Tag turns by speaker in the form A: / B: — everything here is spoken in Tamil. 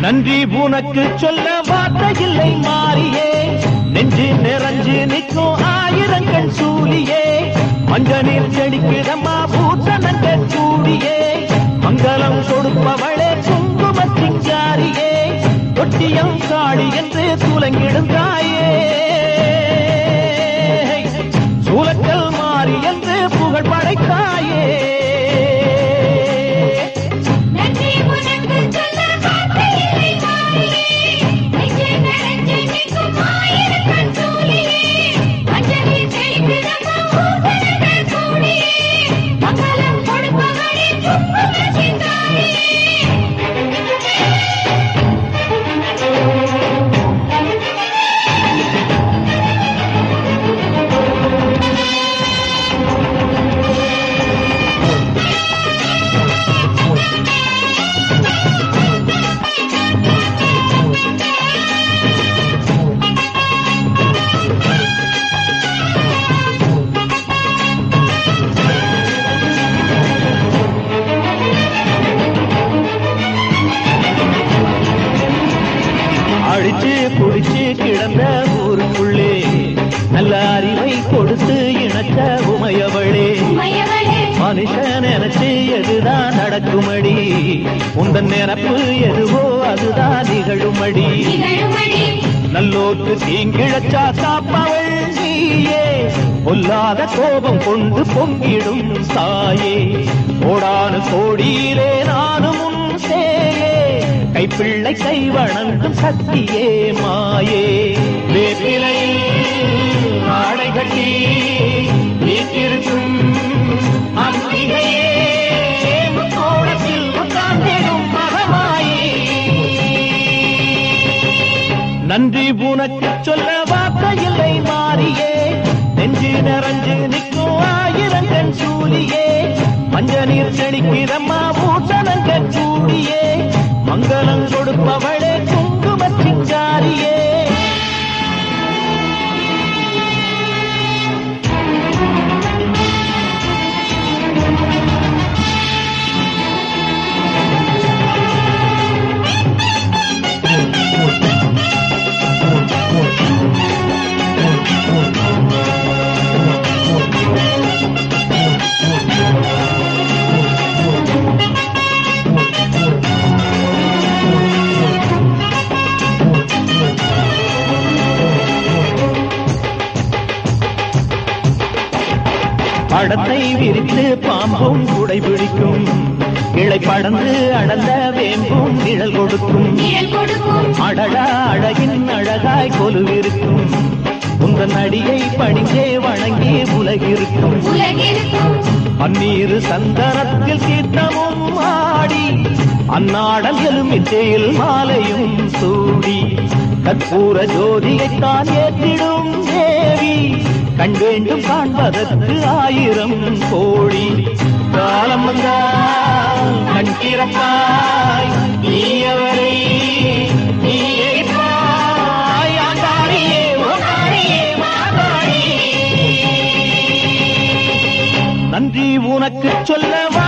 A: நன்றி உனக்கு சொல்ல வார்த்தை இல்லை மாறியே நெஞ்சு நிறைஞ்சு நிற்கும் ஆயிரங்கள் சூழியே மஞ்ச நீர் செடிக்கிடமா பூசணங்க சூடியே மங்களம் கொடுப்பவளே குங்கும சிங்காரியே தொட்டியம் காளி என்று துலங்கிடும் தாயே சூலக்கல் மாறி என்று புகழ் படைத்தாயே
B: நன்றி உனக்கு சொல்ல வார்த்தை இல்லை மாறியே நெஞ்சே நிறைஞ்சு நிற்கும் ஆயிரக்கண் சூழியே அஞ்சலி செழிக்கிறம்மா ஊசரங்கள் கூடியே மங்களம் கொடுப்பவளே குங்கும சிந்தாரியே
A: அழிச்சு குடிச்சு கிடந்த ஊருக்குள்ளே நல்ல அறிவை கொடுத்து இணைச்ச உமையவளே
B: மயவளே
A: மனுஷன் நினைச்சு எதுதான் நடக்குமடி உந்தன் நினப்பு எதுவோ அதுதான் நிகழுமடி
B: நிகழுமடி
A: நல்லோர்க்கு தீங்கிழச்சா காப்பவள் நீயே பொல்லாத கோபம் கொண்டு பொங்கிடும் தாயே கோடானு கோடியிலே நானும் உன் சேயே கைப்பிள்ளை கை வணங்கும் சக்தியே மாயே வேப்பிலையில் ஆடை கட்டி வீட்டிருக்கும் அம்பிகையே முக்கோணத்தில் உட்கார்ந்திடும் மகமாயே நன்றி உனக்கு சொல்ல வார்த்தை இல்லை மாறியே நெஞ்சு நிறைஞ்சு நிற்கும் ஆயிரங்கன் சூலியே மஞ்ச நீர் செடிக்கிறம்மா பூசணங்கள் சூடியே மங்களம் கொடுப்பவளே குங்கும சிங்காரியே படத்தை விரித்து பாம்பும் குடை பிடிக்கும் இழை படந்து அடந்த வேம்பும் நிழல் கொடுக்கும்
B: நிழல் கொடுக்கும்
A: அடடா அழகின் அழகாய் கொலுவிருக்கும் உந்தன் அடியை பணிந்தே வணங்கி உலகிருக்கும்
B: உலகிருக்கும்
A: பன்னீரு சந்தனத்தில் கீர்த்தமும் ஆடி அந்நாடல் எலுமிச்சையில் மாலையும் சூடி கற்பூர ஜோதியைத்தான் ஏற்றிடும் தேவி கண் வேண்டும் காண்பதற்கு ஆயிரம் கோடி காலம் வந்தால் கண் திறப்பாய் நீயவரை நீ எரிப்பாய் ஆண்டாடியே ஓடாடியே மாதாடியே நன்றி உனக்கு சொல்ல